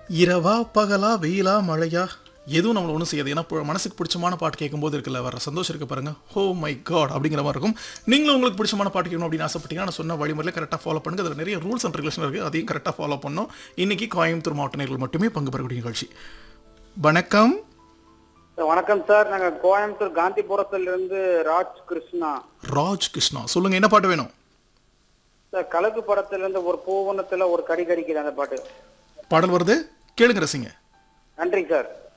இரவா பகலா வெயிலா மழையா எதுவும் நம்மளை ஒன்றும் செய்யாது ஏன்னா இப்போ மனசுக்கு பிடிச்சமான பாட்டு கேட்கும்போது இருக்குல்ல வர சந்தோஷம் இருக்கு பாருங்க ஹோ மை காட் அப்படிங்கிற மாதிரி இருக்கும் நீங்களும் உங்களுக்கு பிடிச்சமான பாட்டு கேட்கணும் அப்படின்னு ஆசைப்பட்டீங்கன்னா நான் சொன்ன வழிமுறையில் கரெக்டாக ஃபாலோ பண்ணுங்க அதில் நிறைய ரூல்ஸ் அண்ட் ரெகுலேஷன் இருக்குது அதையும் கரெக்டாக ஃபாலோ பண்ணணும் இன்னைக்கு கோயம்புத்தூர் மாவட்ட நேர்கள் மட்டுமே பங்கு பெறக்கூடிய நிகழ்ச்சி வணக்கம் சார், வணக்கம் சார் நாங்க கோயம்புத்தூர் காந்திபுரத்துல இருந்து ராஜ் கிருஷ்ணா ராஜ் கிருஷ்ணா சொல்லுங்க என்ன பாட்டு வேணும் சார் கலக்கு படத்துல இருந்து ஒரு பூவனத்துல ஒரு கடி கடிக்குது அந்த பாட்டு பாடல் வருது கேளுங்க ரசிங்க நன்றிங்க சார்